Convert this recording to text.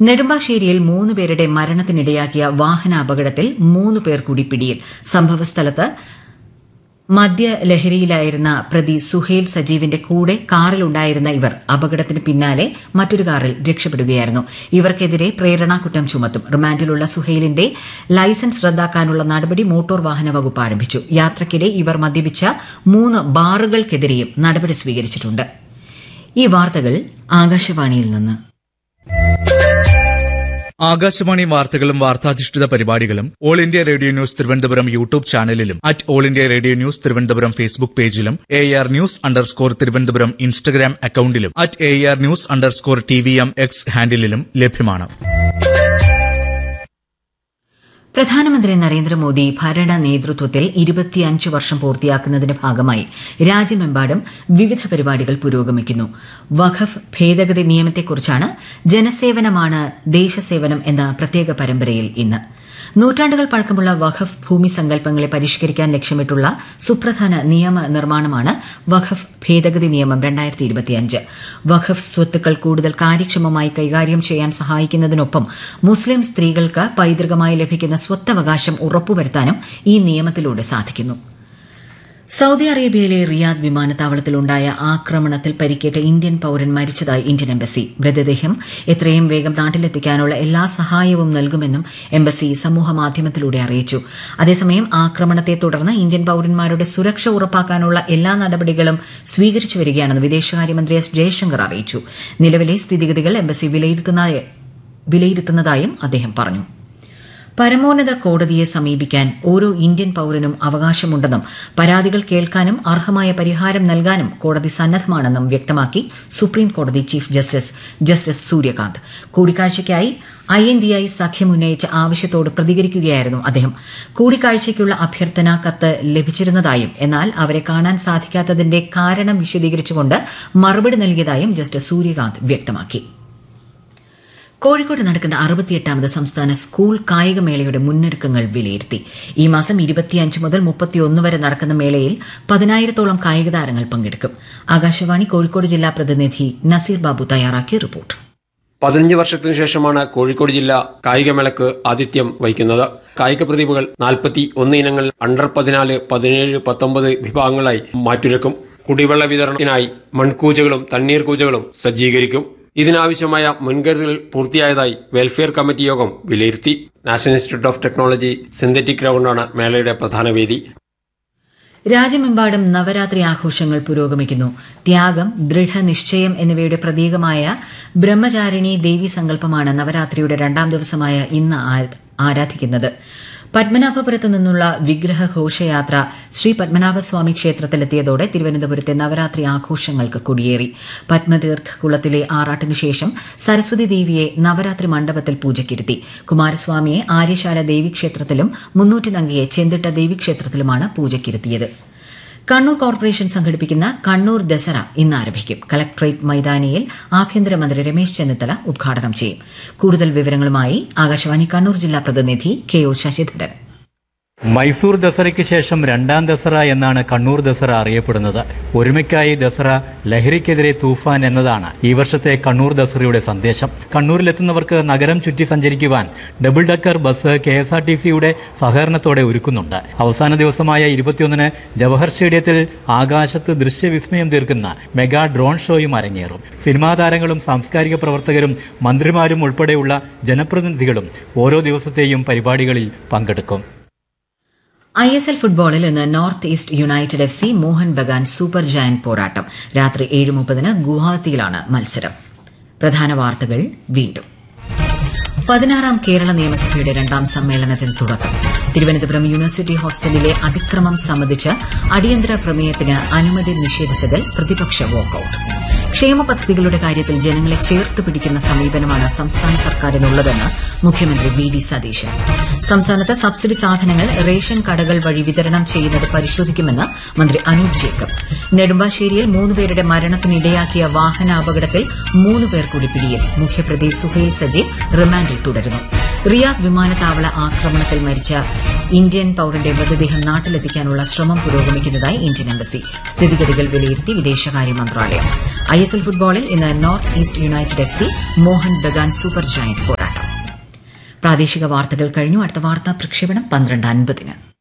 നെടുമ്പാശ്ശേരിയിൽ മൂന്ന് പേരുടെ മരണത്തിനിടയാക്കിയ വാഹനാപകടത്തിൽ മൂന്ന് പേർ കൂടി പിടിയിൽ സംഭവസ്ഥലത്ത് മദ്യലഹരിയിലായിരുന്ന പ്രതി സുഹേൽ സജീവിന്റെ കൂടെ കാറിലുണ്ടായിരുന്ന ഇവർ അപകടത്തിന് പിന്നാലെ മറ്റൊരു കാറിൽ രക്ഷപ്പെടുകയായിരുന്നു ഇവർക്കെതിരെ പ്രേരണാകുറ്റം ചുമത്തും റിമാൻഡിലുള്ള സുഹേലിന്റെ ലൈസൻസ് റദ്ദാക്കാനുള്ള നടപടി മോട്ടോർ വാഹന വകുപ്പ് ആരംഭിച്ചു യാത്രയ്ക്കിടെ ഇവർ മദ്യപിച്ച മൂന്ന് ബാറുകൾക്കെതിരെയും നടപടി സ്വീകരിച്ചിട്ടുണ്ട് ഈ വാർത്തകൾ ആകാശവാണിയിൽ നിന്ന് ആകാശവാണി വാർത്തകളും വാർത്താധിഷ്ഠിത പരിപാടികളും all India radio news Thiruvananthapuram YouTube ചാനലിലും at all India radio news Thiruvananthapuram Facebook പേജിലും A R news underscore Thiruvananthapuram Instagram അക്കൌണ്ടിലും at A R news underscore T V M X ഹാൻഡിലും ലഭ്യമാണ് പ്രധാനമന്ത്രി നരേന്ദ്രമോദി ഭരണ നേതൃത്വത്തിൽ ഇരുപത്തിയഞ്ച് വർഷം പൂർത്തിയാക്കുന്നതിന്റെ ഭാഗമായി രാജ്യമെമ്പാടും വിവിധ പരിപാടികൾ പുരോഗമിക്കുന്നു വഖഫ് ഭേദഗതി നിയമത്തെക്കുറിച്ചാണ് ജനസേവനമാണ് ദേശസേവനം എന്ന പ്രത്യേക പരമ്പരയിൽ ഇന്ന് നൂറ്റാണ്ടുകൾ പഴക്കമുള്ള വഖഫ് ഭൂമി സങ്കല്പങ്ങളെ പരിഷ്കരിക്കാൻ ലക്ഷ്യമിട്ടുള്ള സുപ്രധാന നിയമ നിർമ്മാണമാണ് വഖഫ് ഭേദഗതി നിയമം രണ്ടായിരത്തി ഇരുപത്തിയഞ്ച് വഖഫ് സ്വത്തുക്കൾ കൂടുതൽ കാര്യക്ഷമമായി കൈകാര്യം ചെയ്യാൻ സഹായിക്കുന്നതിനൊപ്പം മുസ്ലിം സ്ത്രീകൾക്ക് പൈതൃകമായി ലഭിക്കുന്ന സ്വത്തവകാശം ഉറപ്പുവരുത്താനും ഈ നിയമത്തിലൂടെ സാധിക്കുന്നു സൌദി അറേബ്യയിലെ റിയാദ് വിമാനത്താവളത്തിലുണ്ടായ ആക്രമണത്തിൽ പരിക്കേറ്റ ഇന്ത്യൻ പൌരൻ മരിച്ചതായി ഇന്ത്യൻ എംബസി മൃതദേഹം എത്രയും വേഗം നാട്ടിലെത്തിക്കാനുള്ള എല്ലാ സഹായവും നൽകുമെന്നും എംബസി സമൂഹമാധ്യമത്തിലൂടെ അറിയിച്ചു അതേസമയം ആക്രമണത്തെ തുടർന്ന് ഇന്ത്യൻ പൌരന്മാരുടെ സുരക്ഷ ഉറപ്പാക്കാനുള്ള എല്ലാ നടപടികളും സ്വീകരിച്ചു വരികയാണെന്ന് വിദേശകാര്യമന്ത്രി എസ് ജയശങ്കർ അറിയിച്ചു നിലവിലെ സ്ഥിതിഗതികൾ എംബസി വിലയിരുത്തുന്നതായും അദ്ദേഹം പറഞ്ഞു പരമോന്നത കോടതിയെ സമീപിക്കാൻ ഓരോ ഇന്ത്യൻ പൌരനും അവകാശമുണ്ടെന്നും പരാതികൾ കേൾക്കാനും അർഹമായ പരിഹാരം നൽകാനും കോടതി സന്നദ്ധമാണെന്നും വ്യക്തമാക്കി സുപ്രീം കോടതി ചീഫ് ജസ്റ്റിസ് ജസ്റ്റിസ് സൂര്യകാന്ത് കൂടിക്കാഴ്ചയ്ക്കായി ഐ എൻ ഡി ഐ സഖ്യം ഉന്നയിച്ച ആവശ്യത്തോട് പ്രതികരിക്കുകയായിരുന്നു അദ്ദേഹം കൂടിക്കാഴ്ചയ്ക്കുള്ള അഭ്യർത്ഥന കത്ത് ലഭിച്ചിരുന്നതായും എന്നാൽ അവരെ കാണാൻ സാധിക്കാത്തതിന്റെ കാരണം വിശദീകരിച്ചുകൊണ്ട് മറുപടി നൽകിയതായും ജസ്റ്റിസ് സൂര്യകാന്ത് വ്യക്തമാക്കി കോഴിക്കോട് നടക്കുന്ന അറുപത്തിയെട്ടാമത് സംസ്ഥാന സ്കൂൾ കായികമേളയുടെ മുന്നൊരുക്കങ്ങൾ വിലയിരുത്തി ഈ മാസം ഇരുപത്തിയഞ്ച് മുതൽ മുപ്പത്തിയൊന്ന് വരെ നടക്കുന്ന മേളയിൽ പതിനായിരത്തോളം കായിക താരങ്ങൾ പങ്കെടുക്കും ആകാശവാണി കോഴിക്കോട് ജില്ലാ പ്രതിനിധി നസീർ ബാബു തയ്യാറാക്കിയ റിപ്പോർട്ട് പതിനഞ്ച് വർഷത്തിനു ശേഷമാണ് കോഴിക്കോട് ജില്ല കായികമേളക്ക് ആതിഥ്യം വഹിക്കുന്നത് കായിക പ്രതിഭകൾ നാൽപ്പത്തി ഒന്ന് ഇനങ്ങൾ അണ്ടർ പതിനാല് പതിനേഴ് പത്തൊമ്പത് വിഭാഗങ്ങളായി മാറ്റുരക്കും കുടിവെള്ള വിതരണത്തിനായി മൺകൂജകളും തണ്ണീർ കൂജകളും സജ്ജീകരിക്കും ഇതിനാവശ്യമായ മുൻകരുതൽ പൂർത്തിയായതായി വെൽഫെയർ കമ്മിറ്റി യോഗം വിലയിരുത്തി national institute of technology synthetic ഗ്രൗണ്ടാണ് മേളയുടെ പ്രധാന വേദി രാജ്യമെമ്പാടും നവരാത്രി ആഘോഷങ്ങൾ പുരോഗമിക്കുന്നു ത്യാഗം ദൃഢനിശ്ചയം എന്നിവയുടെ പ്രതീകമായ ബ്രഹ്മചാരിണി ദേവി സങ്കല്പമാണ് നവരാത്രിയുടെ രണ്ടാം ദിവസമായ ഇന്ന് ആരാധിക്കുന്നത് പത്മനാഭപുരത്തു നിന്നുള്ള വിഗ്രഹ ഘോഷയാത്ര ശ്രീ പത്മനാഭസ്വാമി ക്ഷേത്രത്തിലെത്തിയതോടെ തിരുവനന്തപുരത്തെ നവരാത്രി ആഘോഷങ്ങൾക്ക് കൊടിയേറി പത്മതീർത്ഥ കുളത്തിലെ ആറാട്ടിനു ശേഷം സരസ്വതി ദേവിയെ നവരാത്രി മണ്ഡപത്തിൽ പൂജയ്ക്കിരുത്തി കുമാരസ്വാമിയെ ആര്യശാല ദേവീക്ഷേത്രത്തിലും മുന്നൂറ്റിനങ്കിയെ ചെന്തിട്ട ദേവീക്ഷേത്രത്തിലുമാണ് പൂജയ്ക്കിരുത്തിയത് കണ്ണൂർ കോർപ്പറേഷൻ സംഘടിപ്പിക്കുന്ന കണ്ണൂർ ദസറ ഇന്ന് ആരംഭിക്കും കളക്ടറേറ്റ് മൈതാനിയിൽ ആഭ്യന്തരമന്ത്രി രമേശ് ചെന്നിത്തല ഉദ്ഘാടനം ചെയ്യും കൂടുതൽ വിവരങ്ങളുമായി ആകാശവാണി കണ്ണൂർ ജില്ലാ പ്രതിനിധി കെ ഒ ശശിധരൻ മൈസൂർ ദസറയ്ക്ക് ശേഷം രണ്ടാം ദസറ എന്നാണ് കണ്ണൂർ ദസറ അറിയപ്പെടുന്നത് ഒരുമയ്ക്കായി ദസറ ലഹരിക്കെതിരെ തൂഫാൻ എന്നതാണ് ഈ വർഷത്തെ കണ്ണൂർ ദസറയുടെ സന്ദേശം കണ്ണൂരിലെത്തുന്നവർക്ക് നഗരം ചുറ്റി സഞ്ചരിക്കുവാൻ double decker bus K S R T സിയുടെ സഹകരണത്തോടെ ഒരുക്കുന്നുണ്ട് അവസാന ദിവസമായ ഇരുപത്തിയൊന്നിന് ജവഹർ സ്റ്റേഡിയത്തിൽ ആകാശത്ത് ദൃശ്യവിസ്മയം തീർക്കുന്ന മെഗാ ഡ്രോൺ ഷോയും അരങ്ങേറും സിനിമാ താരങ്ങളും സാംസ്കാരിക പ്രവർത്തകരും മന്ത്രിമാരും ഉൾപ്പെടെയുള്ള ജനപ്രതിനിധികളും ഓരോ ദിവസത്തെയും പരിപാടികളിൽ പങ്കെടുക്കും ഐ എസ് എൽ ഫുട്ബോളിൽ ഇന്ന് north east united F C Mohun Bagan super giant പോരാട്ടം രാത്രി ഏഴ് മുപ്പതിന് ഗുവാഹത്തിയിലാണ് മത്സരം പ്രധാന വാർത്തകൾ വീണ്ടും പതിനാറാം കേരള നിയമസഭയുടെ രണ്ടാം സമ്മേളനത്തിന് തുടക്കം തിരുവനന്തപുരം യൂണിവേഴ്സിറ്റി ഹോസ്റ്റലിലെ അതിക്രമം സംബന്ധിച്ച് അടിയന്തര പ്രമേയത്തിന് അനുമതി നിഷേധിച്ചതിൽ പ്രതിപക്ഷ വാക്കൌട്ട് ക്ഷേമ പദ്ധതികളുടെ കാര്യത്തിൽ ജനങ്ങളെ ചേർത്ത് പിടിക്കുന്ന സമീപനമാണ് സംസ്ഥാന സർക്കാരിനുള്ളതെന്ന് മുഖ്യമന്ത്രി വി ഡി സതീശൻ സംസ്ഥാനത്ത് സബ്സിഡി സാധനങ്ങൾ റേഷൻ കടകൾ വഴി വിതരണം ചെയ്യുന്നത് പരിശോധിക്കുമെന്ന് മന്ത്രി അനൂപ് ജേക്കബ് നെടുമ്പാശ്ശേരിയിൽ മൂന്നുപേരുടെ മരണത്തിനിടയാക്കിയ വാഹനാപകടത്തിൽ മൂന്ന് പേർ കൂടി പിടിയിൽ മുഖ്യപ്രതി സുഹൈൽ സജീവ് റിമാൻഡിൽ തുടരുന്നു റിയാദ് വിമാനത്താവള ആക്രമണത്തിൽ മരിച്ച ഇന്ത്യൻ പൌരന്റെ മൃതദേഹം നാട്ടിലെത്തിക്കാനുള്ള ശ്രമം പുരോഗമിക്കുന്നതായി ഇന്ത്യൻ എംബസി സ്ഥിതിഗതികൾ വിലയിരുത്തി വിദേശകാര്യ മന്ത്രാലയം ഐഎസ്എൽ ഫുട്ബോളിൽ ഇന്ന് north east united F C Mohun Bagan super giant പോരാട്ടം പ്രാദേശിക വാർത്തകൾ കഴിഞ്ഞു അടുത്ത വാർത്താ പ്രക്ഷേപണം പന്ത്രണ്ട് അൻപതിന്